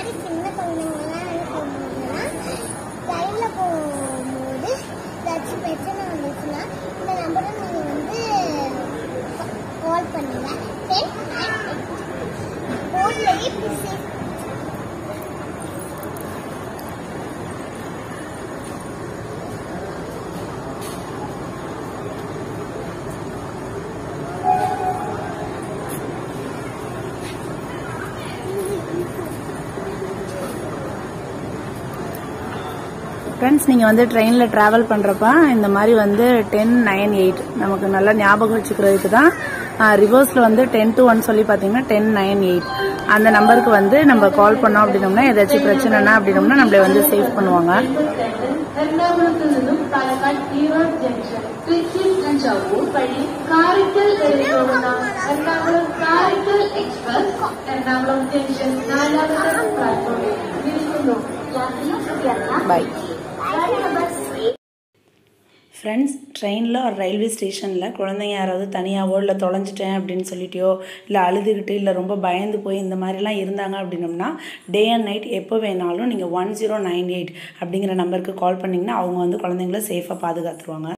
சின்ன குழந்தைங்கலாம் என்ன பண்ணுவாங்கன்னா ட்ரெயினில் போகும்போது ஏதாச்சும் பிரச்சனை வந்துச்சுன்னா இந்த நம்பரை நீங்கள் வந்து கால் பண்ணுங்க டென் போர்ட்லேயே சேஃப் ஃப்ரெண்ட்ஸ் நீங்கள் வந்து ட்ரெயினில் ட்ராவல் பண்ணுறப்ப இந்த மாதிரி வந்து டென் நைன் எயிட் நமக்கு நல்லா ஞாபகம் வச்சுக்கிறதுக்கு தான் ரிவர்ஸில் வந்து டென் டு ஒன் சொல்லி பார்த்தீங்கன்னா டென் நைன் எயிட் அந்த நம்பருக்கு வந்து நம்ம கால் பண்ணோம் அப்படின்னோம்னா ஏதாச்சும் பிரச்சனைனா அப்படின்னோம்னா நம்மளை வந்து சேவ் பண்ணுவாங்க എറണാകുളത്ത് നിന്നും പാലക്കാട് ഈറോഡ് ജംഗ്ഷൻ ട്രിച്ചിൽ തഞ്ചാവൂർ വഴി കാറിക്കൽ വരെ പോകുന്ന എറണാകുളം കാറിക്കൽ എക്സ്പ്രസ് എറണാകുളം ജംഗ്ഷൻ നാലാമത്തെ പ്ലാറ്റ്ഫോമിൽ നിൽക്കുന്നു bye Bye. Number eight. Friends ட்ரெயினில் ஒரு ரயில்வே ஸ்டேஷனில் குழந்தைங்க யாராவது தனியாவோ இல்லை தொலைஞ்சிட்டேன் அப்படின்னு சொல்லிட்டியோ இல்லை அழுதுகிட்டு இல்லை ரொம்ப பயந்து போய் இந்த மாதிரிலாம் இருந்தாங்க அப்படின்னம்னா டே அண்ட் நைட் எப்போ வேணாலும் நீங்கள் ஒன் ஜீரோ நைன் எயிட் அப்படிங்கிற நம்பருக்கு கால் பண்ணிங்கன்னா அவங்க வந்து குழந்தைங்கள சேஃபாக பாதுகாத்துருவாங்க